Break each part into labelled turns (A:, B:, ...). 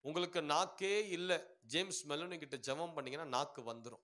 A: உங்களுக்கு நாக்கே இல்லை James Meloni கிட்ட ஜெபம் பண்ணீங்கன்னா நாக்கு வந்துடும்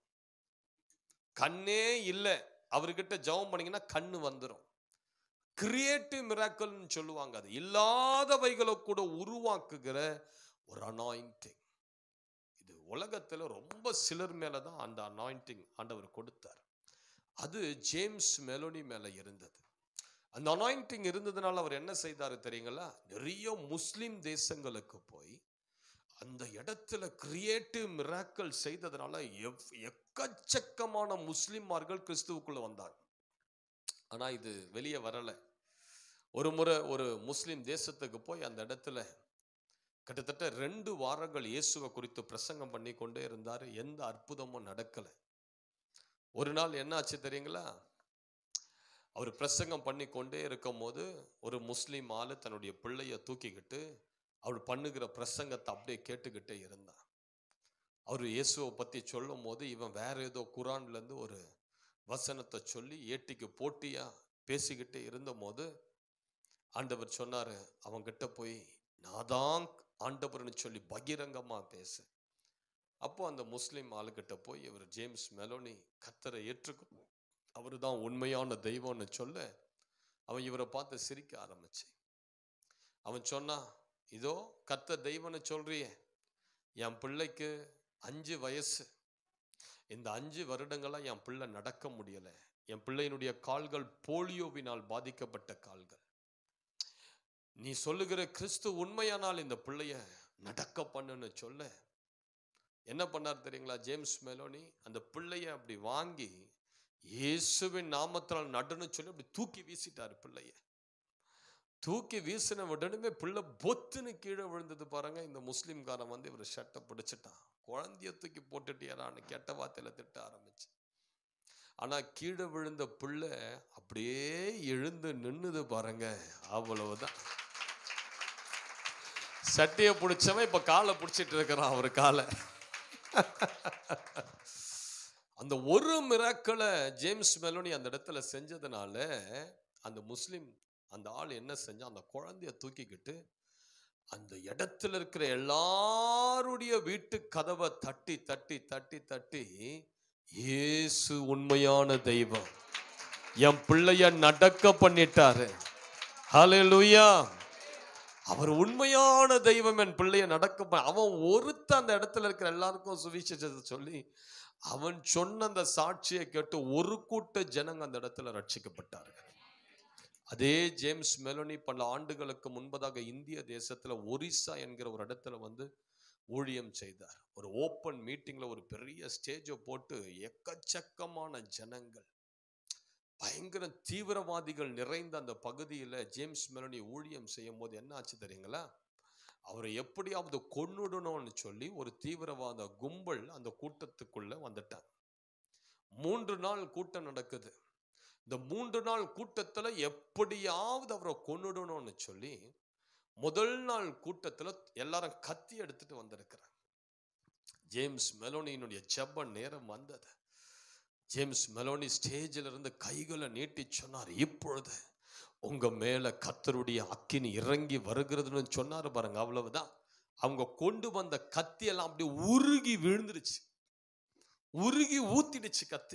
A: கண்ணே இல்லை அவர்கிட்ட ஜெபம் பண்ணீங்கன்னா கண்ணு வந்துடும் கிரியேட்டிவ் மிராக்கல்னு சொல்லுவாங்க அது இல்லாதவைகளை கூட உருவாக்குகிற ஒரு அனாயிண்டிங் இது உலகத்துல ரொம்ப சிலர் மேல தான் அந்த அனாயிண்டிங் ஆண்டவர் கொடுத்தார் அது ஜேம்ஸ் மெலோனி மேல இருந்தது அந்த அனாயிண்டிங் இருந்ததுனால அவர் என்ன செய்தாரு தெரியுங்களா நிறைய முஸ்லிம் தேசங்களுக்கு போய் அந்த இடத்துல கிரியேட்டிவ் மிராக்கல் செய்ததுனால எவ்- எக்கச்சக்கமான முஸ்லிமார்கள் கிறிஸ்துவுக்குள்ள வந்தாங்க ஆனா இது வெளியே வரல ஒரு முறை ஒரு முஸ்லிம் தேசத்துக்கு போய் அந்த இடத்துல கிட்டத்தட்ட ரெண்டு வாரங்கள் இயேசுவை குறித்து பிரசங்கம் பண்ணி கொண்டே இருந்தார் எந்த அற்புதமும் நடக்கல ஒரு நாள் என்ன ஆச்சு தெரியுங்களா அவர் பிரசங்கம் பண்ணி கொண்டே இருக்கும் போது ஒரு முஸ்லீம் ஆளு தன்னுடைய பிள்ளைய தூக்கிக்கிட்டு அவர் பண்ணுகிற பிரசங்கத்தை அப்படியே கேட்டுக்கிட்டே இருந்தான் அவர் இயேசுவை பத்தி சொல்லும் போது இவன் வேற ஏதோ குரான்ல இருந்து ஒரு வசனத்தை சொல்லி ஏட்டிக்கு போட்டியா பேசிக்கிட்டே இருந்தபோது ஆண்டவர் சொன்னாரு அவன்கிட்ட போய் நான் தான் ஆண்டவர்னு சொல்லி பகிரங்கமா பேசு அப்போ அந்த முஸ்லிம் ஆளுகிட்ட போய் இவர் ஜேம்ஸ் மெலோனி கத்தரை ஏற்றுக்கும் அவர் தான் உண்மையான தெய்வம்னு சொல்ல அவன் இவரை பார்த்து சிரிக்க ஆரம்பிச்சு அவன் சொன்னான் இதோ கத்த தெய்வம்னு சொல்றியே என் பிள்ளைக்கு அஞ்சு வயசு இந்த அஞ்சு வருடங்களா என் பிள்ளை நடக்க முடியல என் பிள்ளையினுடைய கால்கள் போலியோவினால் பாதிக்கப்பட்ட கால்கள் நீ சொல்லுகிற கிறிஸ்து உண்மையானால் இந்த பிள்ளைய நடக்க பண்ணுன்னு சொல்ல என்ன பண்ணார் தெரியுங்களா ஜேம்ஸ் மெலோனி அந்த பிள்ளைய அப்படி வாங்கி இயேசுவின் நாமத்தினால் நடுன்னு சொல்லி அப்படி தூக்கி வீசிட்டாரு பிள்ளைய தூக்கி வீசின உடனே பிள்ளை பொத்துன்னு கீழே விழுந்தது பாருங்க இந்த முஸ்லீம்காரன் வந்து இவர் ஷர்ட்டை பிடிச்சிட்டான் குழந்தைய தூக்கி போட்டுட்டியாரான்னு கெட்ட வார்த்தையில திட்ட ஆரம்பிச்சு ஆனா கீழே விழுந்த பிள்ளை அப்படியே எழுந்து நின்னுது பாருங்க அவ்வளவுதான் சட்டையை பிடிச்சவன் இப்ப காலை பிடிச்சிட்டு இருக்கிறான் அவர் காலை அந்த ஒரு மிராக்களை ஜேம்ஸ் மெலோனி அந்த இடத்துல செஞ்சதுனால அந்த முஸ்லிம் அந்த ஆள் என்ன செஞ்சான் அந்த குழந்தைய தூக்கிக்கிட்டு அந்த இடத்துல இருக்கிற எல்லாருடைய வீட்டு கதவை தட்டி தட்டி தட்டி தட்டி இயேசு உண்மையான தெய்வம் என் பிள்ளைய நடக்க பண்ணிட்டாரு ஹalleluya அவர் உண்மையான தெய்வம் என் பிள்ளைய நடக்க ப- அவன் ஒருத்த அந்த இடத்துல இருக்கிற எல்லாருக்கும் சுவிசேஷத்தை சொல்லி அவன் சொன்ன அந்த சாட்சியை கேட்டு ஒரு கூட்ட ஜனங்க அந்த இடத்துல ரட்சிக்கப்பட்டார்கள் அதே ஜேம்ஸ் மெலோனி பல ஆண்டுகளுக்கு முன்பதாக இந்திய தேசத்துல ஒரிசா என்கிற ஒரு இடத்துல வந்து ஊழியம் செய்தார் ஒரு ஓப்பன் மீட்டிங்ல ஒரு பெரிய ஸ்டேஜை போட்டு எக்கச்சக்கமான ஜனங்கள் பயங்கர தீவிரவாதிகள் நிறைந்த அந்த பகுதியில் ஜேம்ஸ் மெலோனி ஊழியம் செய்யும் போது என்ன ஆச்சு தெரியுங்களா அவரை எப்படியாவது கொன்னுடணும்னு சொல்லி ஒரு தீவிரவாத கும்பல் அந்த கூட்டத்துக்குள்ள வந்துட்டாங்க மூன்று நாள் கூட்டம் நடக்குது இந்த மூன்று நாள் கூட்டத்துல எப்படியாவது அவரை கொன்னுடணும்னு சொல்லி முதல் நாள் கூட்டத்துல எல்லாரும் கத்தி எடுத்துட்டு வந்திருக்கிறாங்க ஜேம்ஸ் மெலோனியினுடைய ஜெப நேரம் வந்தது ஜேம்ஸ் மெலோனி ஸ்டேஜில் இருந்து கைகளை நீட்டி சொன்னார் இப்பொழுது உங்க மேல கத்தருடைய அக்கினி இறங்கி வருகிறதுன்னு சொன்னாரு பாருங்க அவ்வளவுதான் அவங்க கொண்டு வந்த கத்தி எல்லாம் அப்படியே உருகி விழுந்துருச்சு உருகி ஊத்திடுச்சு கத்தி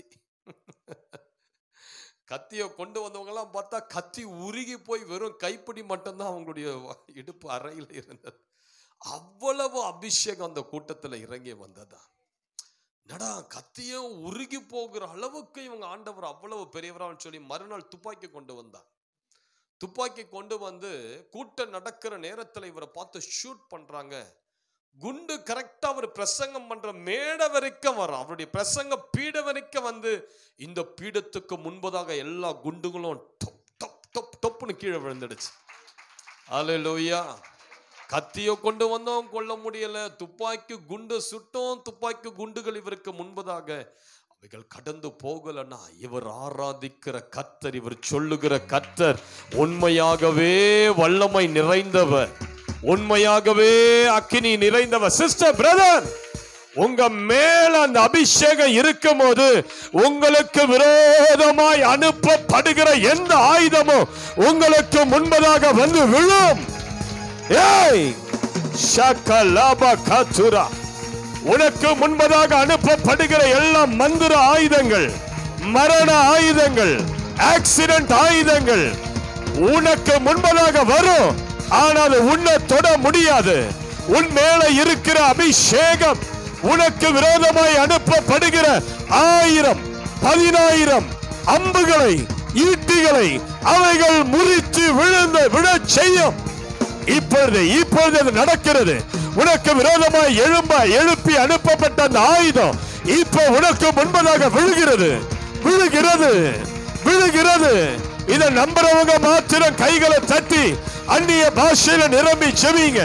A: கத்தியை கொண்டு வந்தவங்க எல்லாம் பார்த்தா கத்தி உருகி போய் வெறும் கைப்பிடி மட்டும்தான் அவங்களுடைய வ- இடுப்பு அறையில் இருந்தது அவ்வளவு அபிஷேகம் அந்த கூட்டத்துல இறங்கி வந்ததா நடா கத்தியும் உருகி போகிற அளவுக்கு இவங்க ஆண்டவர் அவ்வளவு பெரியவரான்னு சொல்லி மறுநாள் துப்பாக்கி கொண்டு வந்தார் துப்பாக்கி கொண்டு வந்து கூட்டம் நடக்கிற நேரத்துல இவரை பார்த்து ஷூட் பண்றாங்க குண்டு கரெக்டா அவர் பிரசங்கம் பண்ற மேடை வரைக்கும் வரும் அவருடைய பிரசங்க பீட வரைக்கும் வந்து இந்த பீடத்துக்கு முன்பதாக எல்லா குண்டுகளும் டொப் டொப் டொப் டொப்னு கீழே விழுந்துடுச்சு அல்லேலூயா கத்தியை கொண்டு வந்தோம் கொல்ல முடியல துப்பாக்கி குண்டு சுட்டோம் துப்பாக்கி குண்டுகள் இவருக்கு முன்பதாக அவைகள் கடந்து போகலன்னா இவர் ஆராதிக்கிற கத்தர் இவர் சொல்லுகிற கத்தர் உண்மையாகவே வல்லமை நிறைந்தவர் உண்மையாகவே அக்கினி நிறைந்தவர் சிஸ்டர் பிரதர் உங்க மேல அந்த அபிஷேகம் இருக்கும் போது உங்களுக்கு விரோதமாய் அனுப்பப்படுகிற எந்த ஆயுதமும் உங்களுக்கு முன்பதாக வந்து விழும் ஏய்
B: ஷக்கலாபா காத்துரா உனக்கு முன்பதாக அனுப்பப்படுகிற எல்லா மந்திர ஆயுதங்கள் மரண ஆயுதங்கள் ஆக்சிடென்ட் ஆயுதங்கள் உனக்கு முன்பதாக வரும் ஆனால் உன்னை தொட முடியாது உன் மேல இருக்கிற அபிஷேகம் உனக்கு விரோதமாய் அனுப்பப்படுகிற ஆயிரம் பதினாயிரம் அம்புகளை ஈட்டிகளை அவைகள் முறித்து விழுந்து விழச் செய்யும் இப்பொழுது இப்பொழுது அது நடக்கிறது உனக்கு விரோதமாய் எழும்ப எழுப்பி அனுப்பப்பட்ட அந்த ஆயுதம் இப்போ உனக்கு முன்பதாக விழுகிறது விழுகிறது விழுகிறது இதை நம்புறவங்க மாத்திரம் கைகளை தட்டி அந்நிய பாஷையில நிரம்பி செவிங்க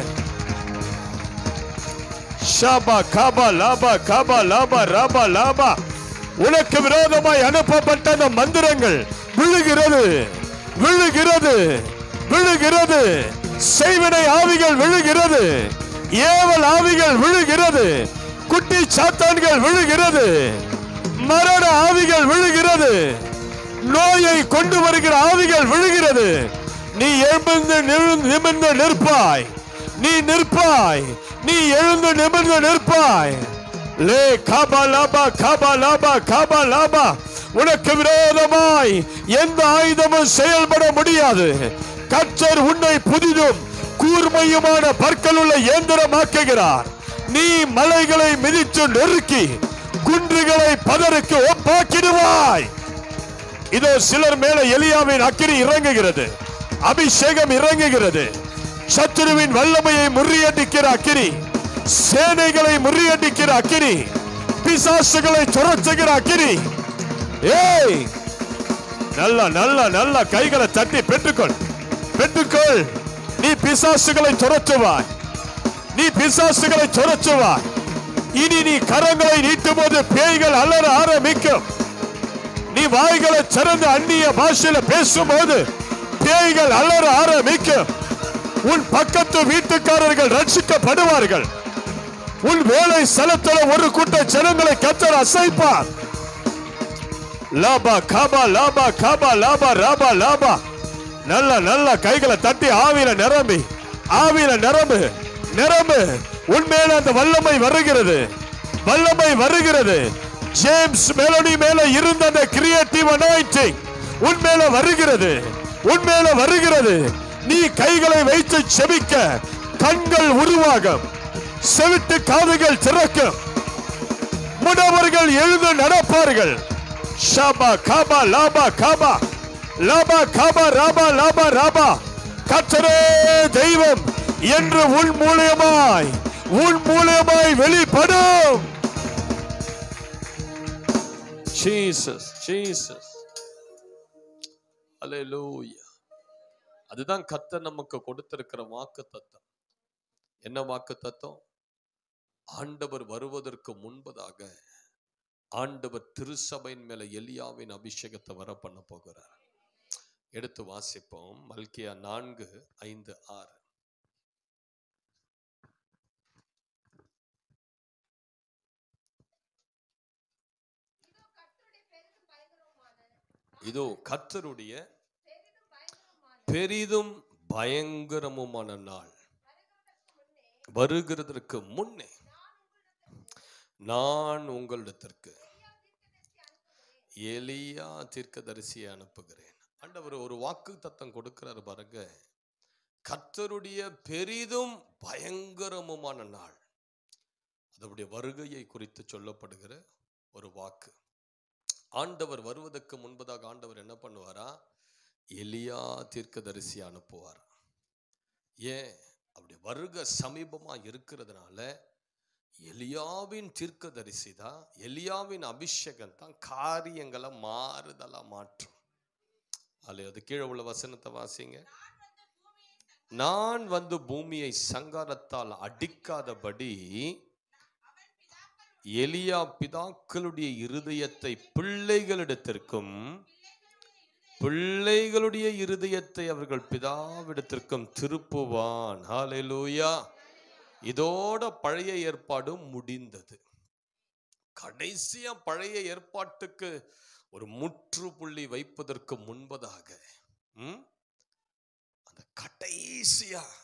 B: ஷாபா காபா லாபா காபா லாபா ராபா லாபா உனக்கு விரோதமாய் அனுப்பப்பட்ட அந்த மந்திரங்கள் விழுகிறது விழுகிறது விழுகிறது செய்வினை ஆவிகள் விழுகிறது ஏவல் ஆவிகள் விழுகிறது குட்டி சாத்தான்கள் விழுகிறது மரண ஆவிகள் விழுகிறது நோயை கொண்டு வருகிற ஆவிகள் விழுகிறது நீ எழுந்து நிமிர்ந்து நிமிர்ந்து நிற்பாய் நீ நிற்பாய் நீ எழுந்து நிமிர்ந்து நிற்பாய் லே காபா லாபா காபா லாபா காபா லாபா உனக்கு விரோதமாய் எந்த ஆயுதமும் செயல்பட முடியாது கர்த்தர் உன்னை புதிதும் கூர்மையுமான பற்களுள்ள இயந்திரமாக்குகிறார் நீ மலைகளை மிதித்து நெருக்கி குன்றுகளை பதருக்கு ஒப்பாக்கிடுவாய் இதோ சிலர் மேல எலியாவின் அக்கினி இறங்குகிறது அபிஷேகம் இறங்குகிறது சத்துருவின் வல்லமையை முறியடிக்கிற அக்கினி சேனைகளை முறியடிக்கிற அக்கினி பிசாசுகளை துரத்துகிற அக்கினி ஏய் நல்ல நல்ல நல்ல கைகளை தட்டி பெற்றுக்கொள் பெற்றுக்கொள் நீ பிசாசுகளை துரத்துவாய் நீ பிசாசுகளை துரத்துவாய் இனி நீ கரங்களை நீட்டும் போது பேய்கள் அலற ஆரம்பிக்கும் நீ வாய்களை திறந்து அந்நிய பாஷையில பேசும்போது பேய்கள் அலற ஆரம்பிக்கும் உன் பக்கத்து வீட்டுக்காரர்கள் ரட்சிக்கப்படுவார்கள் உன் வேலை ஸ்தலத்துல ஒரு கூட்ட ஜனங்களை கத்தர் அசைப்பார் லாபா காபா லாபா காபா லாபா ராபா லாபா நல்ல நல்ல கைகளை தட்டி ஆவியில நிரம்பி ஆவியில நிரம்பு நிரம்பு உன் மேல அந்த வல்லமை வருகிறது வல்லமை வருகிறது ஜேம்ஸ் மெலடி மேல இருந்த அந்த கிரியேட்டிவ் அனாயிண்டிங் உன் மேல வருகிறது உன் மேல வருகிறது நீ கைகளை வைத்து செபிக்க கண்கள் உருவாகும் செவிட்டு காதுகள் திறக்கும் முடவர்கள் எழுந்து நடப்பார்கள் ஷாபா காபா லாபா காபா லாபா காபா ராபா லாபா ராபா கத்தரே தெய்வம் என்று உன் மூலியமாய் உன் மூலியமாய் வெளிப்படும் ஜீசஸ் ஜீசஸ்
A: அல்லேலூயா அதுதான் கர்த்தர் நமக்கு கொடுத்திருக்கிற வாக்கு தத்தம் என்ன வாக்கு தத்தம் ஆண்டவர் வருவதற்கு முன்பதாக ஆண்டவர் திருசபையின் மேல எலியாவின் அபிஷேகத்தை வர பண்ண போகிறார் எடுத்து வாசிப்போம் மல்கியா நான்கு ஐந்து ஆறு இதோ கர்த்தருடைய பெரிதும் பயங்கரமுமான நாள் வருகிறதற்கு முன்னே நான் உங்களிடத்திற்கு எலியா தீர்க்கதரிசியை அனுப்புகிறேன் ஆண்டவர் ஒரு வாக்கு தத்தம் கொடுக்கிறார் பாருங்க கர்த்தருடைய பெரிதும் பயங்கரமுமான நாள் அதனுடைய வருகையை குறித்து சொல்லப்படுகிற ஒரு வாக்கு ஆண்டவர் வருவதற்கு முன்பதாக ஆண்டவர் என்ன பண்ணுவாரா எலியா தீர்க்கதரிசி அனுப்புவார் ஏன் அப்படி வருக சமீபமா இருக்கிறதுனால எலியாவின் தீர்க்கதரிசி தான் எலியாவின் அபிஷேகம் தான் காரியங்களை மாறுதலா மாற்றும் அல்ல அது கீழே உள்ள வசனத்தை வாசிங்க நான் வந்து பூமியை சங்காரத்தால் அடிக்காதபடி எலியா பிதாக்களுடைய இருதயத்தை பிள்ளைகளிடத்திற்கும் பிள்ளைகளுடைய இருதயத்தை அவர்கள் பிதாவிடத்திற்கும் திருப்புவான் ஹalleluya இதோட பழைய ஏற்பாடும் முடிந்தது கடைசியா பழைய ஏற்பாட்டுக்கு ஒரு முற்றுப்புள்ளி வைப்பதற்கு முன்பதாக ம், அந்த கடைசியா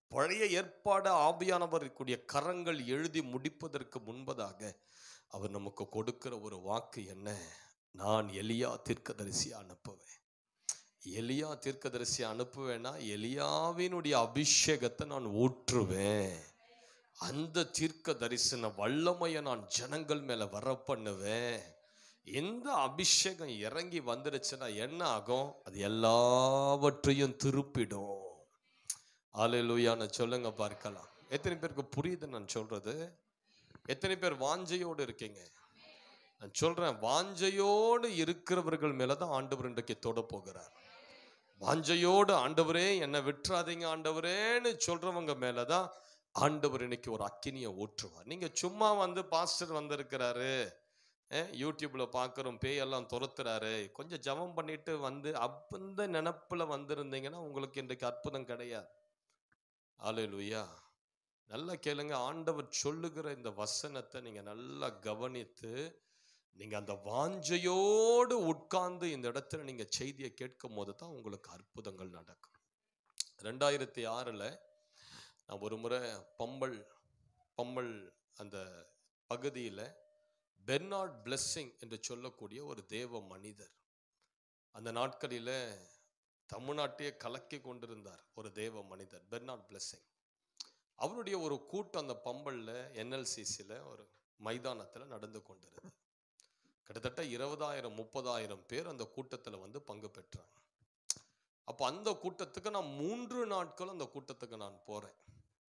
A: பழைய ஏற்பாடு ஆவியானவருக்குரிய கரங்கள் எழுதி முடிப்பதற்கு முன்பதாக அவர் நமக்கு கொடுக்கிற ஒரு வாக்கு என்ன நான் எலியா தீர்க்கதரிசி அனுப்புவேன் எலியா தீர்க்கதரிசி அனுப்புவேன்னா எலியாவினுடைய அபிஷேகத்தை நான் ஊற்றுவேன் அந்த தீர்க்க தரிசன வல்லமையை நான் ஜனங்கள் மேல வர பண்ணுவேன் எந்த அபிஷேகம் இறங்கி வந்துடுச்சுன்னா என்ன ஆகும் அது எல்லாவற்றையும் திருப்பிடும் ஆலையிலூயான சொல்லுங்க பார்க்கலாம் எத்தனை பேருக்கு புரியுது நான் சொல்றது எத்தனை பேர் வாஞ்சையோடு இருக்கீங்க நான் சொல்றேன் வாஞ்சையோடு இருக்கிறவர்கள் மேலதான் ஆண்டவர் இன்றைக்கு தொட போகிறார் வாஞ்சையோடு ஆண்டவரே என்னை விட்டுறாதீங்க ஆண்டவரேன்னு சொல்றவங்க மேலதான் ஆண்டவர் இன்னைக்கு ஒரு அக்கினியை ஊற்றுவார் நீங்க சும்மா வந்து பாஸ்டர் வந்திருக்கிறாரு அஹ், யூடியூப்ல பார்க்குறோம் பேயெல்லாம் துரத்துறாரு கொஞ்சம் ஜெபம் பண்ணிட்டு வந்து அப்பந்த நினப்புல வந்திருந்தீங்கன்னா உங்களுக்கு இன்றைக்கு அற்புதம் கிடையாது ஆலையிலுயா நல்லா கேளுங்க ஆண்டவர் சொல்லுகிற இந்த வசனத்தை நீங்க நல்லா கவனித்து நீங்க அந்த வாஞ்சையோடு உட்கார்ந்து இந்த இடத்துல நீங்க செய்தியை கேட்கும் போது தான் உங்களுக்கு அற்புதங்கள் நடக்கும் ரெண்டாயிரத்தி ஆறுல நான் ஒரு முறை பம்பல் பம்பல் அந்த பகுதியில் பெர்னார்ட் பிளெஸ்ஸிங் என்று சொல்லக்கூடிய ஒரு தேவ மனிதர் அந்த நாட்களில் தமிழ்நாட்டையே கலக்கி கொண்டிருந்தார் ஒரு தேவ மனிதர் பெர்னார்ட் பிளெஸ்ஸிங் அவருடைய ஒரு கூட்டம் அந்த பம்பல்ல என்எல்சிசியில் ஒரு மைதானத்தில் நடந்து கொண்டிருந்தது கிட்டத்தட்ட இருபதாயிரம் முப்பதாயிரம் பேர் அந்த கூட்டத்தில் வந்து பங்கு பெற்றாங்க அப்போ அந்த கூட்டத்துக்கு நான் மூன்று நாட்கள் அந்த கூட்டத்துக்கு நான் போகிறேன்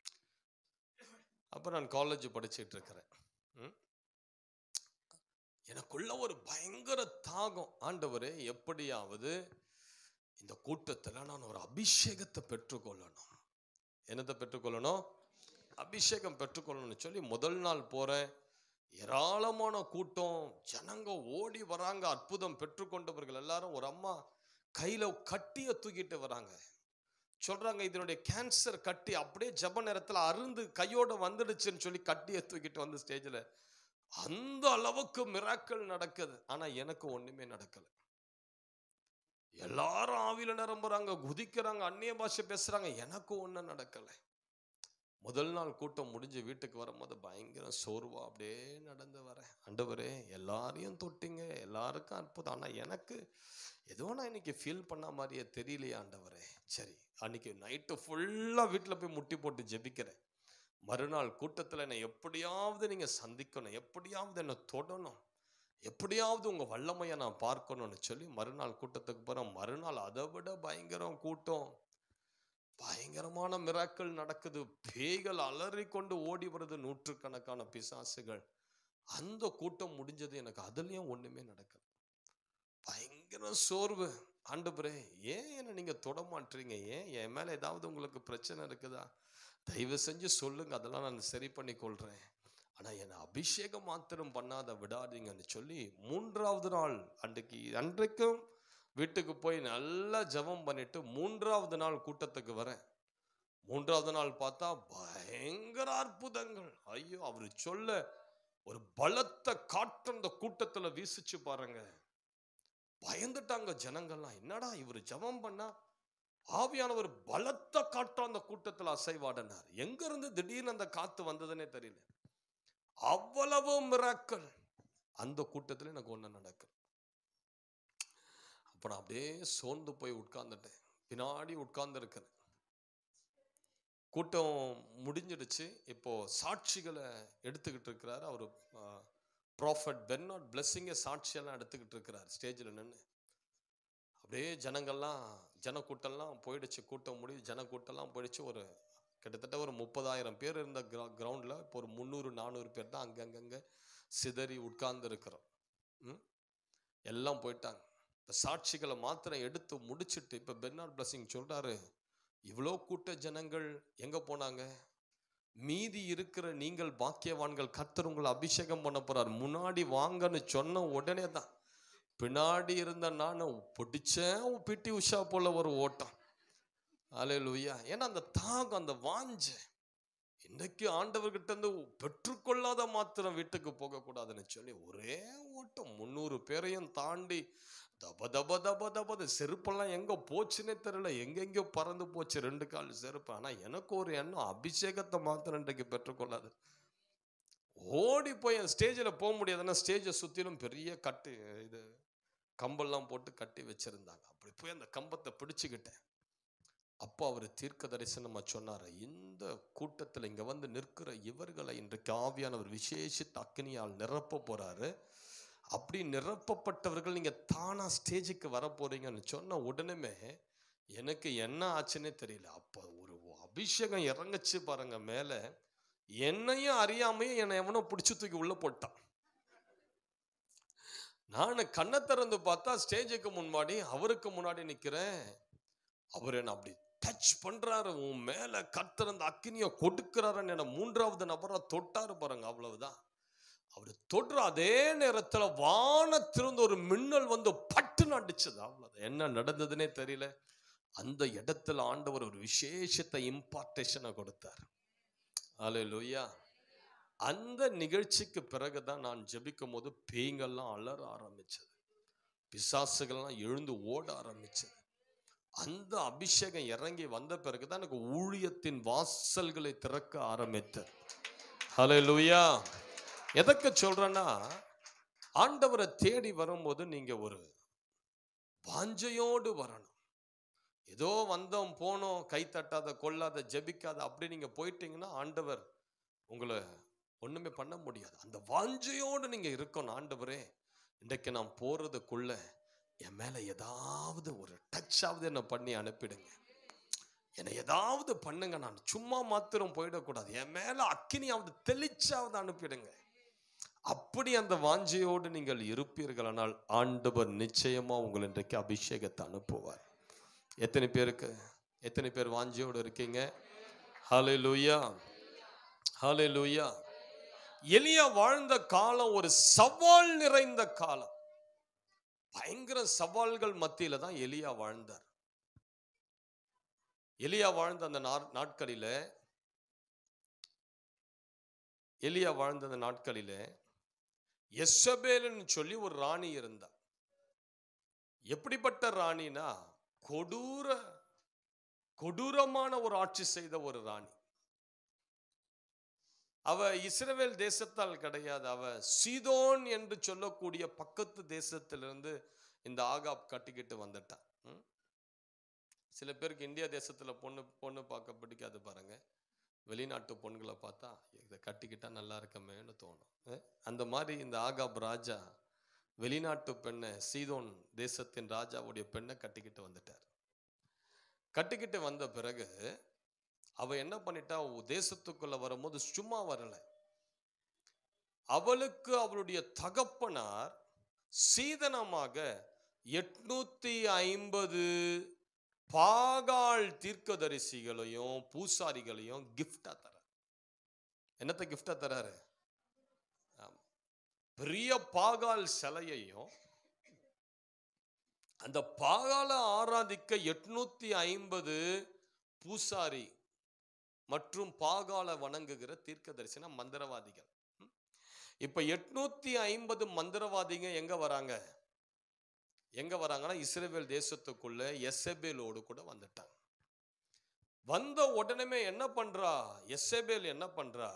A: அப்போ நான் காலேஜ் படிச்சிட்டு இருக்கிறேன் ம்? எனக்குள்ள ஒரு பயங்கர தாகம் ஆண்டவரே எப்படியாவது இந்த கூட்டத்தில் நான் ஒரு அபிஷேகத்தை பெற்றுக்கொள்ளணும் என்னத்தை பெற்றுக்கொள்ளணும் அபிஷேகம் பெற்றுக்கொள்ளணும்னு சொல்லி முதல் நாள் போறேன் ஏராளமான கூட்டம் ஜனங்க ஓடி வராங்க அற்புதம் பெற்றுக்கொண்டவர்கள் எல்லாரும் ஒரு அம்மா கையில கட்டிய தூக்கிட்டு வராங்க சொல்றாங்க இதனுடைய கேன்சர் கட்டி அப்படியே ஜப நேரத்துல அருந்து கையோட வந்துடுச்சுன்னு சொல்லி கட்டிய தூக்கிட்டு வந்து ஸ்டேஜ்ல அந்த அளவுக்கு மிராக்கள் நடக்குது ஆனா எனக்கு ஒண்ணுமே நடக்கல எல்லாரும் ஆவியில நிரம்புறாங்க குதிக்கிறாங்க அந்நிய பாஷை பேசுறாங்க எனக்கு ஒண்ணும் நடக்கல முதல் நாள் கூட்டம் முடிஞ்சு வீட்டுக்கு வரும்போது பயங்கர சோர்வா அப்படியே நடந்து வரேன் ஆண்டவரே எல்லாரையும் தொட்டிங்க எல்லாருக்கும் அற்புதம் ஆனா எனக்கு ஏதோ நான் இன்னைக்கு ஃபீல் பண்ண மாதிரியே தெரியலையே ஆண்டவரே சரி அன்னைக்கு நைட்டு ஃபுல்லா வீட்டுல போய் முட்டி போட்டு ஜெபிக்கிறேன் மறுநாள் கூட்டத்துல என்னை எப்படியாவது நீங்க சந்திக்கணும் எப்படியாவது என்னை தொடணும் எப்படியாவது உங்க வல்லமையை நான் பார்க்கணும்னு சொல்லி மறுநாள் கூட்டத்துக்கு போறோம் மறுநாள் அதை விட பயங்கரம் கூட்டம் பயங்கரமான மிராக்கள் நடக்குது பேய்கள் அலறி கொண்டு ஓடி வருது நூற்றுக்கணக்கான பிசாசுகள் அந்த கூட்டம் முடிஞ்சது எனக்கு அதுலயும் ஒண்ணுமே நடக்கல பயங்கர சோர்வு ஆண்டவரே ஏன் என்ன நீங்க தொட மாட்டீங்க ஏன் என் மேல ஏதாவது உங்களுக்கு பிரச்சனை இருக்குதா தயவு செஞ்சு சொல்லுங்க அதெல்லாம் நான் சரி பண்ணி கொள்றேன் ஆனா என்னை அபிஷேகம் மாத்திரம் பண்ணாத விடாதீங்கன்னு சொல்லி மூன்றாவது நாள் அன்றைக்கு அன்றைக்கும் வீட்டுக்கு போய் நல்லா ஜெபம் பண்ணிட்டு மூன்றாவது நாள் கூட்டத்துக்கு வரேன் மூன்றாவது நாள் பார்த்தா பயங்கர அற்புதங்கள் ஐயோ அவர் சொல்ல ஒரு பலத்த காற்று அந்த கூட்டத்துல வீசிச்சு பாருங்க பயந்துட்டாங்க ஜனங்கள்லாம் என்னடா இவர் ஜெபம் பண்ணா ஆவியானவர் பலத்த காற்று அந்த கூட்டத்துல அசைவாடினார் எங்க இருந்து திடீர்னு அந்த காத்து வந்ததுன்னே தெரியல அவ்வளவு மிராக்கள் அந்த கூட்டத்துல எனக்கு ஒண்ணு நடக்கும் அப்ப நான் அப்படியே சோர்ந்து போய் உட்கார்ந்துட்டேன் பின்னாடி உட்கார்ந்து இருக்கிறேன் கூட்டம் முடிஞ்சிடுச்சு இப்போ சாட்சிகளை எடுத்துக்கிட்டு இருக்கிறாரு அவர் ப்ராஃபட் பெர்னாட் பிளெஸ்ஸிங்க சாட்சியெல்லாம் எடுத்துக்கிட்டு இருக்கிறார் ஸ்டேஜில் நின்று அப்படியே ஜனங்கள்லாம் ஜனக்கூட்டம்லாம் போயிடுச்சு கூட்டம் முடி ஜனக்கூட்டம்லாம் போயிடுச்சு ஒரு கிட்டத்தட்ட ஒரு முப்பதாயிரம் பேர் இருந்த கிரா கிரவுண்டில் இப்போ ஒரு முந்நூறு நானூறு பேர் தான் அங்கங்கங்க சிதறி உட்கார்ந்து இருக்கிறோம் ம்? எல்லாம் போயிட்டாங்க இந்த சாட்சிகளை மாத்திரம் எடுத்து முடிச்சிட்டு இப்போ பெர்னார்ட் பிளஸிங் சொல்றாரு இவ்வளோ கூட்ட ஜனங்கள் எங்க போனாங்க மீதி இருக்கிற நீங்கள் பாக்கியவான்கள் கர்த்தர் உங்களை அபிஷேகம் பண்ண போறார் முன்னாடி வாங்கன்னு சொன்ன உடனே தான் பின்னாடி இருந்த நான் பிடிச்சேன் பிட்டி உஷா போல ஒரு ஓட்டம் அலையலுயா ஏன்னா அந்த தாகம் அந்த வாஞ்ச இன்னைக்கு ஆண்டவர்கிட்ட இருந்து பெற்றுக்கொள்ளாத மாத்திரம் வீட்டுக்கு போக கூடாதுன்னு சொல்லி ஒரே ஓட்டம் முந்நூறு பேரையும் தாண்டி தப தப தப தப செருப்பெல்லாம் எங்க போச்சுன்னே தெரியல எங்கெங்கயோ பறந்து போச்சு ரெண்டு கால் செருப்பு ஆனா எனக்கு ஒரு எண்ணம் அபிஷேகத்தை மாத்திரம் இன்றைக்கு பெற்றுக்கொள்ளாது ஓடி போய் ஸ்டேஜில் போக முடியாதுன்னா ஸ்டேஜை சுற்றிலும் பெரிய கட்டு இது கம்பெல்லாம் போட்டு கட்டி வச்சிருந்தாங்க அப்படி போய் அந்த கம்பத்தை பிடிச்சுக்கிட்டேன் அப்போ அவர் தீர்க்க தரிசனமா சொன்னார் இந்த கூட்டத்தில் இங்க வந்து நிற்கிற இவர்களை இன்றைக்கு ஆவியானவர் விசேஷித்த அக்னியால் நிரப்ப போறாரு அப்படி நிரப்பப்பட்டவர்கள் நீங்க தானா ஸ்டேஜுக்கு வர போறீங்கன்னு சொன்ன உடனே எனக்கு என்ன ஆச்சுன்னே தெரியல அப்போ ஒரு அபிஷேகம் இறங்குச்சு பாருங்க மேல என்னையும் அறியாமையே என்னை எவனோ பிடிச்சி தூக்கி உள்ள போட்டான் நான் கண்ணை திறந்து பார்த்தா ஸ்டேஜுக்கு முன்னாடி அவருக்கு முன்னாடி நிக்கிறேன் அவர் என்ன அப்படி டச் பண்றாரு உன் மேல கர்த்தர் அந்த அக்கினியை கொடுக்கிறாருன்னு என்ன மூன்றாவது நபரா தொட்டாரு பாருங்க அவ்வளவுதான் அவர் தொடுற அதே நேரத்துல வானத்திலிருந்து ஒரு மின்னல் வந்து பட்டுன்னு அடிச்சது அவ்வளவுதான் என்ன நடந்ததுன்னே தெரியல அந்த இடத்துல ஆண்டவர் ஒரு விசேஷத்தை இம்பார்ட்டேஷனை கொடுத்தார் அல்லேலூயா அந்த நிகழ்ச்சிக்கு பிறகுதான் நான் ஜெபிக்கும் போது பேய்கள்லாம் அலற ஆரம்பிச்சது பிசாசுகள்லாம் எழுந்து ஓட ஆரம்பிச்சது அந்த அபிஷேகம் இறங்கி வந்த பிறகுதான் எனக்கு ஊழியத்தின் வாசல்களை திறக்க ஆரம்பித்தது ஹalleluya எதற்கு சொல்றேன்னா ஆண்டவரை தேடி வரும்போது நீங்க ஒரு வாஞ்சையோடு வரணும் ஏதோ வந்தோம் போனோம் கை தட்டாத கொள்ளாத ஜெபிக்காத அப்படி நீங்க போயிட்டீங்கன்னா ஆண்டவர் உங்களை ஒண்ணுமே பண்ண முடியாது அந்த வாஞ்சையோடு நீங்க இருக்கணும் ஆண்டவரே இன்றைக்கு நான் போறதுக்குள்ள என் மேல ஏதாவது ஒரு டச் ஆகுது என்ன பண்ணி அனுப்பிடுங்க என்னை ஏதாவது பண்ணுங்க நான் சும்மா மாத்திரம் போயிடக்கூடாது என் மேல அக்கினியாவது தெளிச்சாவது அனுப்பிடுங்க அப்படி அந்த வாஞ்சையோடு நீங்கள் இருப்பீர்களானால் ஆண்டவர் நிச்சயமா உங்கள் இன்றைக்கு அபிஷேகத்தை அனுப்புவார் எத்தனை பேருக்கு எத்தனை பேர் வாஞ்சையோடு இருக்கீங்க ஹலே லூயா ஹலே லூயா எலியா வாழ்ந்த காலம் ஒரு சவால் நிறைந்த காலம் பயங்கர சவால்கள் மத்தியில தான் எலியா வாழ்ந்தார் எலியா வாழ்ந்த அந்த நாட்- நாட்களில எலியா வாழ்ந்த அந்த நாட்களில எஸ்ஸபேலுன்னு சொல்லி ஒரு ராணி இருந்தா எப்படிப்பட்ட ராணினா கொடூர கொடூரமான ஒரு ஆட்சி செய்த ஒரு ராணி அவ இஸ்ரவேல் தேசத்தால் கிடையாது அவ சீதோன் என்று சொல்லக்கூடிய பக்கத்து தேசத்திலிருந்து இந்த ஆகாப் கட்டிக்கிட்டு வந்துட்டான் ம்? சில பேருக்கு இந்தியா தேசத்துல பொண்ணு பொண்ணு பார்க்க பிடிக்காது பாருங்க வெளிநாட்டு பொண்களை பார்த்தா இதை கட்டிக்கிட்டா நல்லா இருக்கமேன்னு தோணும் அஹ்? அந்த மாதிரி இந்த ஆகாப் ராஜா வெளிநாட்டு பெண்ணை சீதோன் தேசத்தின் ராஜாவுடைய பெண்ணை கட்டிக்கிட்டு வந்துட்டார் கட்டிக்கிட்டு வந்த பிறகு அவ என்ன பண்ணிட்டா உ- தேசத்துக்குள்ள வரும்போது சும்மா வரல அவளுக்கு அவளுடைய தகப்பனார் சீதனமாக எட்நூத்தி ஐம்பது பாகால் தீர்க்கதரிசிகளையும் பூசாரிகளையும் கிஃப்டா தர என்னத்தை கிஃப்டா தராரு ஆமா. பெரிய பாகால் சிலையையும் அந்த பாகால ஆராதிக்க எட்நூத்தி ஐம்பது பூசாரி மற்றும் பாகால வணங்குகிற தீர்க்கதரிசன மந்திரவாதிகள் ம்? இப்ப எட்நூத்தி ஐம்பது மந்திரவாதிங்க எங்க வராங்க எங்க வராங்கன்னா இஸ்ரேல் தேசத்துக்குள்ள எஸ்எபேலோடு கூட வந்துட்டாங்க வந்த உடனே என்ன பண்றா எஸ்எபேல் என்ன பண்றா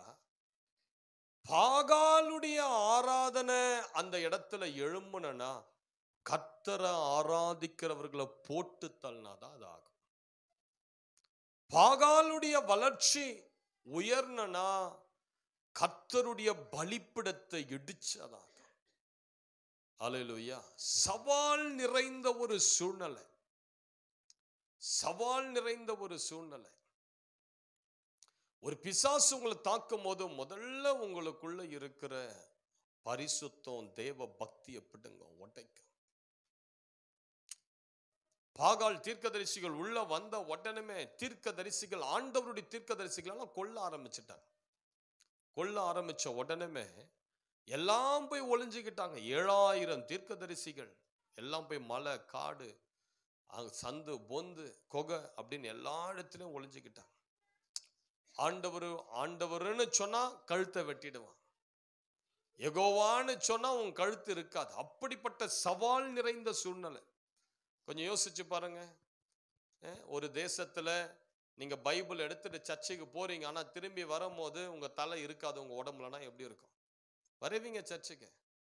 A: பாகாலுடைய ஆராதனை அந்த இடத்துல எழும்புனா கத்தரை ஆராதிக்கிறவர்களை போட்டு தள்ளினாதான் அது ஆகும் பாகாலுடைய வளர்ச்சி உயர்னனா கர்த்தருடைய பலிப்பிடத்தை இடிச்சதாக அலையிலுயா சவால் நிறைந்த ஒரு சூழ்நிலை சவால் நிறைந்த ஒரு சூழ்நிலை ஒரு பிசாசு உங்களை தாக்கும் போது முதல்ல உங்களுக்குள்ள இருக்கிற பரிசுத்தம் தேவ பக்தியை பிடுங்க உடைக்கும் பாகால் தீர்க்கதரிசிகள் உள்ள வந்த உடனே தீர்க்கதரிசிகள் ஆண்டவருடைய தீர்க்கதரிசிகள் எல்லாம் கொல்ல ஆரம்பிச்சிட்டாங்க கொல்ல ஆரம்பிச்ச உடனே எல்லாம் போய் ஒளிஞ்சுக்கிட்டாங்க ஏழாயிரம் தீர்க்கதரிசிகள் எல்லாம் போய் மலை காடு அங்க சந்து பொந்து கொகை அப்படின்னு எல்லா இடத்துலயும் ஒளிஞ்சுக்கிட்டாங்க ஆண்டவர் ஆண்டவர்னு சொன்னா கழுத்தை வெட்டிடுவான் எகோவான்னு சொன்னா உன் கழுத்து இருக்காது அப்படிப்பட்ட சவால் நிறைந்த சூழ்நிலை கொஞ்சம் யோசிச்சு பாருங்க அஹ், ஒரு தேசத்துல நீங்க பைபிள் எடுத்துட்டு சர்ச்சுக்கு போறீங்க ஆனா திரும்பி வரும்போது உங்க தலை இருக்காது உங்க உடம்புலனா எப்படி இருக்கும் வருவீங்க சர்ச்சுக்கு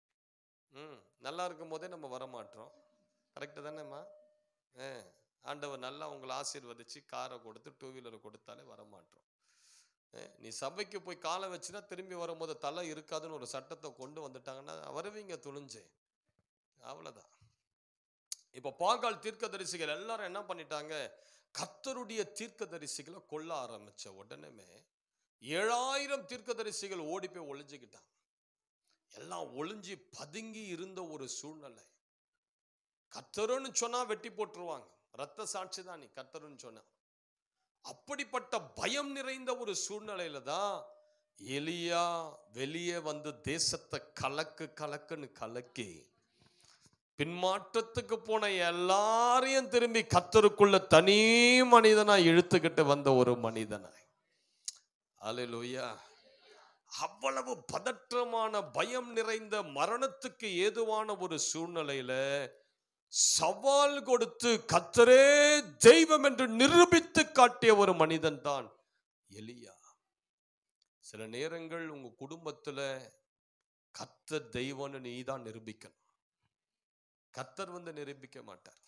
A: ம் நல்லா இருக்கும் போதே நம்ம வர மாட்டோம் கரெக்டு தானேம்மா ஆ ஆண்டவர் நல்லா உங்களை ஆசீர்வதிச்சு காரை கொடுத்து டூ வீலரை கொடுத்தாலே வர மாட்டோம் ஆ, நீ சபைக்கு போய் காலை வச்சுனா திரும்பி வரும்போது தலை இருக்காதுன்னு ஒரு சட்டத்தை கொண்டு வந்துட்டாங்கன்னா வருவீங்க துணிஞ்சு அவ்வளோதான் இப்போ பாகால் தீர்க்கதரிசிகள் எல்லாரும் என்ன பண்ணிட்டாங்க கர்த்தருடைய தீர்க்கதரிசிகளை கொல்ல ஆரம்பிச்ச உடனேமே ஏழாயிரம் தீர்க்கதரிசிகள் ஓடி போய் ஒளிஞ்சுக்கிட்டாங்க எல்லாம் ஒளிஞ்சு பதுங்கி இருந்த ஒரு சூழ்நிலை கர்த்தருன்னு சொன்னா வெட்டி போட்டுருவாங்க ரத்த சாட்சி தான் நீ கர்த்தருன்னு சொன்ன அப்படிப்பட்ட பயம் நிறைந்த ஒரு சூழ்நிலையில தான் எலியா வெளியே வந்து தேசத்தை கலக்கு கலக்குன்னு கலக்கி பின்மாற்றத்துக்கு போன எல்லாரையும் திரும்பி கத்தருக்குள்ள தனி மனிதனா இழுத்துக்கிட்டு வந்த ஒரு மனிதனாய் அல்லேலூயா அவ்வளவு பதற்றமான பயம் நிறைந்த மரணத்துக்கு ஏதுவான ஒரு சூழ்நிலையில சவால் கொடுத்து கத்தரே தெய்வம் என்று நிரூபித்து காட்டிய ஒரு மனிதன் தான் எலியா சில நேரங்கள் உங்க குடும்பத்துல கத்த தெய்வம்னு நீ தான் நிரூபிக்கணும் கத்தர் வந்து நிரூபிக்க மாட்டார்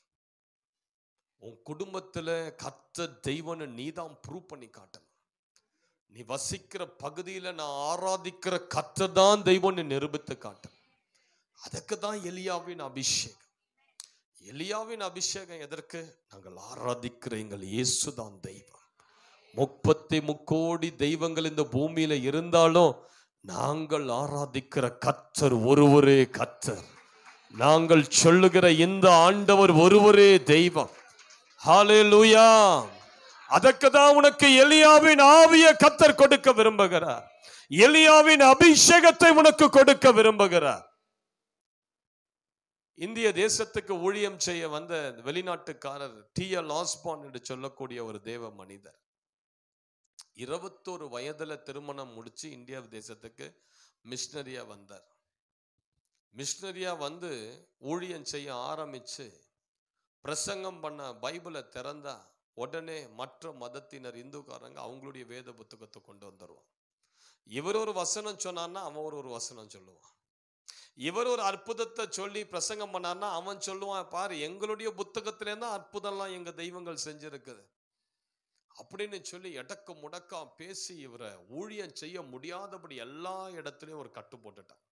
A: உன் குடும்பத்துல கத்த தெய்வம்னு நீ தான் ப்ரூவ் பண்ணி காட்டணும் நீ வசிக்கிற பகுதியில நான் ஆராதிக்கிற கத்தர் தான் தெய்வம்னு நிரூபித்து காட்டணும் அதுக்கு தான் எலியாவின் அபிஷேகம் எலியாவின் அபிஷேகம் எதற்கு நாங்கள் ஆராதிக்கிற எங்கள் இயேசுதான் தெய்வம் முப்பத்தி முக்கோடி தெய்வங்கள் இந்த பூமியில இருந்தாலும் நாங்கள் ஆராதிக்கிற கத்தர் ஒருவரே கத்தர் நாங்கள் சொல்லுகிற இந்த ஆண்டவர் ஒருவரே தெய்வம் ஹalleluya அதற்கு தான் உனக்கு எலியாவின் ஆவிய கத்தர் கொடுக்க விரும்புகிறார் எலியாவின் அபிஷேகத்தை உனக்கு கொடுக்க விரும்புகிறார் இந்திய தேசத்துக்கு ஊழியம் செய்ய வந்த வெளிநாட்டுக்காரர் டி எல் ஆஸ்பான் என்று சொல்லக்கூடிய ஒரு தேவ மனிதர் இருபத்தோரு வயதுல திருமணம் முடிச்சு இந்தியா தேசத்துக்கு மிஷினரியா வந்தார் மிஷினரியா வந்து ஊழியம் செய்ய ஆரம்பிச்சு பிரசங்கம் பண்ண பைபிளை திறந்தா உடனே மற்ற மதத்தினர் இந்துக்காரங்க அவங்களுடைய வேத புத்தகத்தை கொண்டு வந்துருவான் இவர் ஒரு வசனம் சொன்னான்னா அவன் ஒரு ஒரு வசனம் சொல்லுவான் இவர் ஒரு அற்புதத்தை சொல்லி பிரசங்கம் பண்ணார்னா அவன் சொல்லுவான் பாரு எங்களுடைய புத்தகத்திலேருந்து அற்புதம்லாம் எங்க தெய்வங்கள் செஞ்சிருக்குது அப்படின்னு சொல்லி எடக்கு முடக்கா பேசி இவரை ஊழியம் செய்ய முடியாதபடி எல்லா இடத்துலயும் ஒரு கட்டு போட்டுட்டான்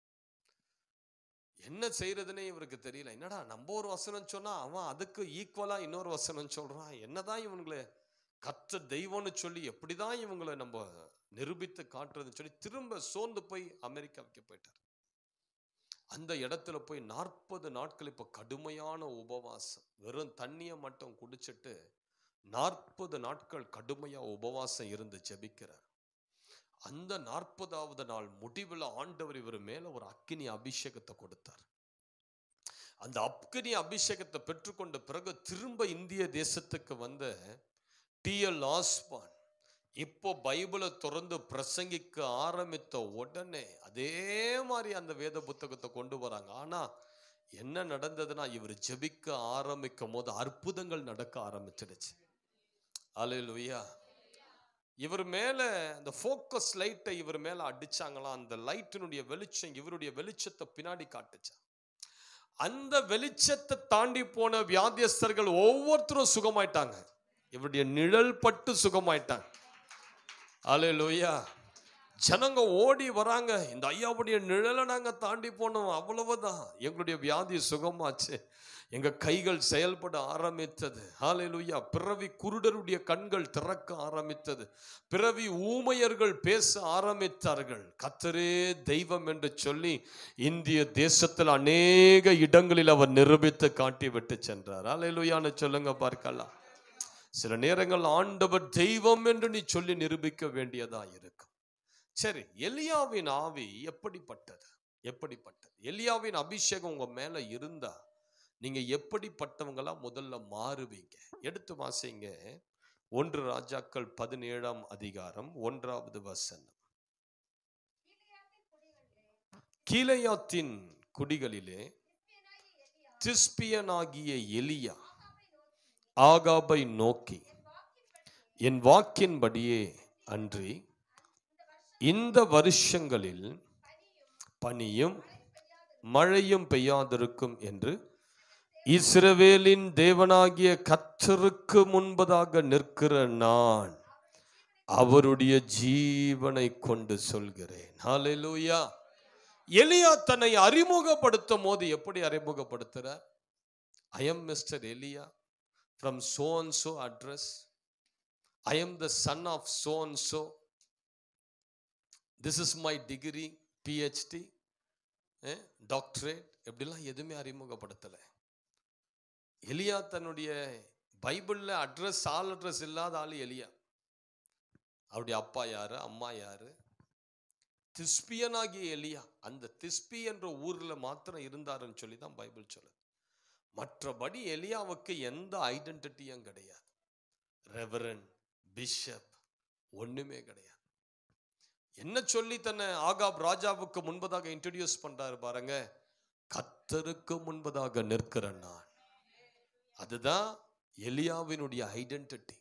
A: என்ன செய்யறதுன்னே இவருக்கு தெரியல என்னடா நம்ம ஒரு வசனம் சொன்னா அவன் அதுக்கு ஈக்குவலா இன்னொரு வசனம் சொல்றான் என்னதான் இவங்களை கற்ற தெய்வம்னு சொல்லி எப்படிதான் இவங்களை நம்ம நிரூபித்து காட்டுறதுன்னு சொல்லி திரும்ப சோர்ந்து போய் அமெரிக்காவுக்கு போயிட்டார் அந்த இடத்துல போய் நாற்பது நாட்கள் இப்போ கடுமையான உபவாசம் வெறும் தண்ணியை மட்டும் குடிச்சிட்டு நாற்பது நாட்கள் கடுமையா உபவாசம் இருந்து ஜெபிக்கிறார் அந்த நாற்பதாவது நாள் முடிவில் ஆண்டவர் இவர் மேல ஒரு அக்கினி அபிஷேகத்தை கொடுத்தார் அந்த அக்கினி அபிஷேகத்தை பெற்றுக்கொண்ட பிறகு திரும்ப இந்திய தேசத்துக்கு வந்த டி எல் ஆஸ்பான் இப்போ பைபிளை திறந்து பிரசங்கிக்க ஆரம்பித்த உடனே அதே மாதிரி அந்த வேத புத்தகத்தை கொண்டு வராங்க ஆனா என்ன நடந்ததுன்னா இவர் ஜெபிக்க ஆரம்பிக்கும் போது அற்புதங்கள் நடக்க ஆரம்பிச்சிடுச்சு அலையிலுயா இவர் மேல அந்த ஃபோக்கஸ் லைட்டை இவர் மேல அடிச்சாங்களாம் அந்த லைட்டினுடைய வெளிச்சம் இவருடைய வெளிச்சத்தை பின்னாடி காட்டுச்சா அந்த வெளிச்சத்தை தாண்டி போன வியாதியஸ்தர்கள் ஒவ்வொருத்தரும் சுகமாயிட்டாங்க இவருடைய நிழல் பட்டு சுகமாயிட்டாங்க அலையிலுயா ஜனங்க ஓடி வராங்க இந்த ஐயாவுடைய நிழலை நாங்க தாண்டி போனோம் அவ்வளவுதான் எங்களுடைய வியாதி சுகமாச்சு எங்க கைகள் செயல்பட ஆரம்பித்தது ஹalleluya பிறவி குருடருடைய கண்கள் திறக்க ஆரம்பித்தது பிறவி ஊமையர்கள் பேச ஆரம்பித்தார்கள் கத்தரே தெய்வம் என்று சொல்லி இந்திய தேசத்தில் அநேக இடங்களில் அவர் நிரூபித்து காட்டி விட்டு சென்றார் ஹalleluyaன்னு சொல்லுங்க பார்க்கலாம் சில நேரங்கள் ஆண்டவர் தெய்வம் என்று நீ சொல்லி நிரூபிக்க வேண்டியதா இருக்கும் சரி எலியாவின் ஆவி எப்படிப்பட்டது எப்படிப்பட்டது எலியாவின் அபிஷேகம் உங்க மேல இருந்தா நீங்க எப்படிப்பட்டவங்களா முதல்ல மாறுவீங்க எடுத்து வாசிங்க ஒன்று ராஜாக்கள் பதினேழாம் அதிகாரம் ஒன்றாவது வசனம் கீலேயாத்தின் குடிகளிலே திஸ்பியனாகிய எலியா ஆகாபை நோக்கி என் வாக்கின்படியே அன்றி இந்த வருஷங்களில் பனியும் மழையும் பெய்யாதிருக்கும் என்று இஸ்ரவேலின் தேவனாகிய கர்த்தருக்கு முன்பதாக நிற்கிற நான் அவருடைய ஜீவனை கொண்டு சொல்கிறேன் ஹalleluya எலியா தன்னை அறிமுகப்படுத்தும் போது எப்படி அறிமுகப்படுத்துறார் I am mister Elijah from so and so address I am the son of so and so this is my degree PhD doctorate எப்படிலாம் எதுவுமே அறிமுகப்படுத்தலை எலியா தன்னுடைய பைபிளில் அட்ரஸ் ஆள் அட்ரஸ் இல்லாத ஆள் எலியா அவருடைய அப்பா யாரு அம்மா யாரு திஸ்பியனாகிய எலியா அந்த திஸ்பி என்ற ஊர்ல மாத்திரம் இருந்தாருன்னு சொல்லி தான் பைபிள் சொல்லுது மற்றபடி எலியாவுக்கு எந்த ஐடென்டிட்டியும் கிடையாது ரெவரன் பிஷப் ஒண்ணுமே கிடையாது என்ன சொல்லி தன்னை ஆகாப் ராஜாவுக்கு முன்பதாக இன்ட்ரடியூஸ் பண்றாரு பாருங்க கத்தருக்கு முன்பதாக நிற்கிற நான் அதுதான் எலியாவினுடைய ஐடென்டிட்டி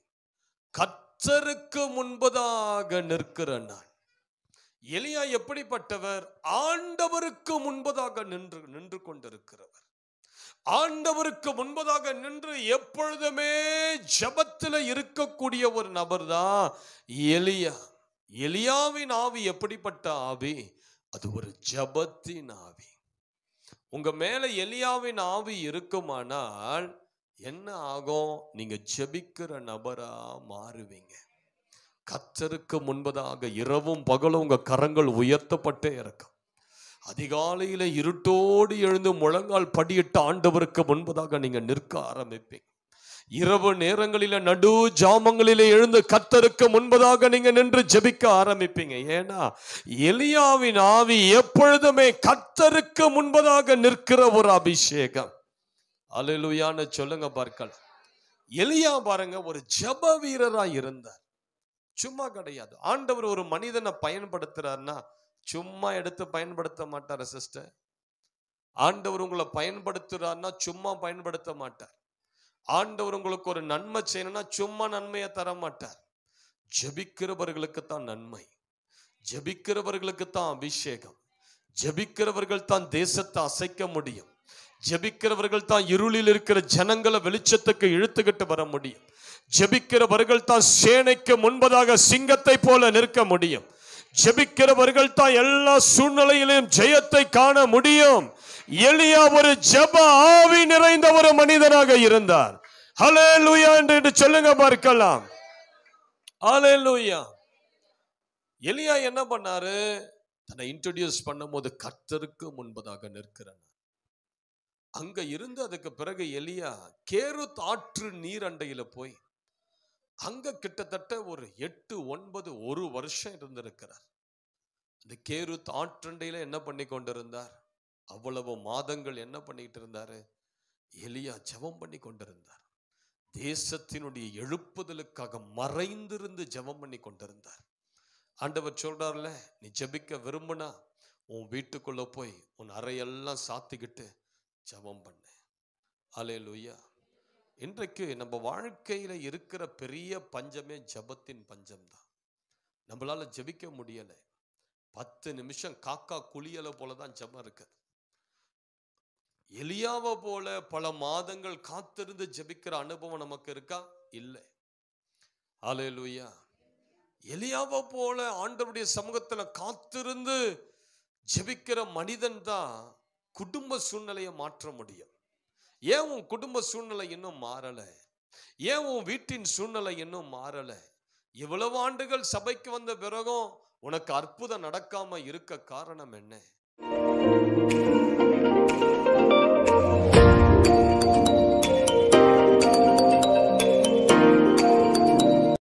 A: கத்தருக்கு முன்பதாக நிற்கிற நான் எலியா எப்படிப்பட்டவர் ஆண்டவருக்கு முன்பதாக நின்று நின்று கொண்டிருக்கிறவர் ஆண்டவருக்கு முன்பதாக நின்று எப்பொழுதுமே ஜபத்தில் இருக்கக்கூடிய ஒரு நபர் தான் எலியா எலியாவின் ஆவி எப்படிப்பட்ட ஆவி அது ஒரு ஜபத்தின் ஆவி உங்க மேல எலியாவின் ஆவி இருக்குமானால் என்ன ஆகும் நீங்க ஜெபிக்கிற நபரா மாறுவீங்க கத்தருக்கு முன்பதாக இரவும் பகலும் உங்க கரங்கள் உயர்த்தப்பட்டே இருக்கும் அதிகாலையில இருட்டோடு எழுந்து முழங்கால் படியிட்ட ஆண்டவருக்கு முன்பதாக நீங்க நிற்க ஆரம்பிப்பீங்க இரவு நேரங்களில நடு ஜாமங்களில எழுந்து கத்தருக்கு முன்பதாக நீங்க நின்று ஜெபிக்க ஆரம்பிப்பீங்க ஏன்னா எலியாவின் ஆவி எப்பொழுதுமே கத்தருக்கு முன்பதாக நிற்கிற ஒரு அபிஷேகம் அலையிலுயான்னு சொல்லுங்க பார்க்கலாம் எலியா பாருங்க ஒரு ஜப வீரரா இருந்தார் சும்மா கிடையாது ஆண்டவர் ஒரு மனிதனை பயன்படுத்துறாருன்னா சும்மா எடுத்து பயன்படுத்த மாட்டார் சிஸ்டர் ஆண்டவர் உங்களை பயன்படுத்துறாருன்னா சும்மா பயன்படுத்த மாட்டார் ஆண்டவர் உங்களுக்கு ஒரு நன்மை செய்யணும்னா சும்மா நன்மையை தர மாட்டார் ஜெபிக்கிறவர்களுக்கு தான் நன்மை ஜெபிக்கிறவர்களுக்கு தான் அபிஷேகம் ஜெபிக்கிறவர்கள் தான் தேசத்தை அசைக்க முடியும் ஜெபிக்கிறவர்கள் தான் இருளில் இருக்கிற ஜனங்களை வெளிச்சத்துக்கு இழுத்துக்கிட்டு வர முடியும் ஜெபிக்கிறவர்கள் தான் சேனைக்கு முன்பதாக சிங்கத்தை போல நிற்க முடியும் ஜெபிக்கிறவர்கள் தான் எல்லா சூழ்நிலையிலும் ஜெயத்தை காண முடியும் எலியா ஒரு ஜெப ஆவி நிறைந்த ஒரு மனிதனாக இருந்தார் ஹலே லூயா என்று சொல்லுங்க பார்க்கலாம் ஹலே லூயா எலியா என்ன பண்ணாரு தன்னை இன்ட்ரடியூஸ் பண்ணும்போது கர்த்தருக்கு முன்பதாக நிற்கிறான் அங்க இருந்து அதுக்கு பிறகு எலியா கேருத் ஆற்று நீரண்டையில போய் அங்க கிட்டத்தட்ட ஒரு எட்டு ஒன்பது ஒரு வருஷம் இருந்திருக்கிறார் இந்த கேருத் ஆற்றண்டையில என்ன பண்ணி கொண்டிருந்தார் அவ்வளவு மாதங்கள் என்ன பண்ணிட்டு இருந்தாரு எலியா ஜெபம் பண்ணி கொண்டிருந்தார் தேசத்தினுடைய எழுப்புதலுக்காக மறைந்திருந்து ஜெபம் பண்ணி கொண்டிருந்தார் ஆண்டவர் சொல்றார்ல நீ ஜெபிக்க விரும்புனா உன் வீட்டுக்குள்ள போய் உன் அறையெல்லாம் சாத்திக்கிட்டு ஜெபம் பண்ணு அலையலுயா இன்றைக்கு நம்ம வாழ்க்கையில இருக்கிற பெரிய பஞ்சமே ஜபத்தின் பஞ்சம் தான் நம்மளால ஜெபிக்க முடியல பத்து நிமிஷம் காக்கா குளியலை போல தான் ஜபம் இருக்கு எலியாவை போல பல மாதங்கள் காத்திருந்து ஜெபிக்கிற அனுபவம் நமக்கு இருக்கா இல்லை அலையலுயா எலியாவை போல ஆண்டவருடைய சமூகத்துல காத்திருந்து ஜெபிக்கிற மனிதன் தான் குடும்ப சூழ்நிலையை மாற்ற முடியும் ஏன் உன் குடும்ப சூழ்நிலை இன்னும் மாறல ஏன் உன் வீட்டின் சூழ்நிலை இன்னும் மாறல இவ்வளவு ஆண்டுகள் சபைக்கு வந்த பிறகும் உனக்கு அற்புதம் நடக்காம இருக்க காரணம் என்ன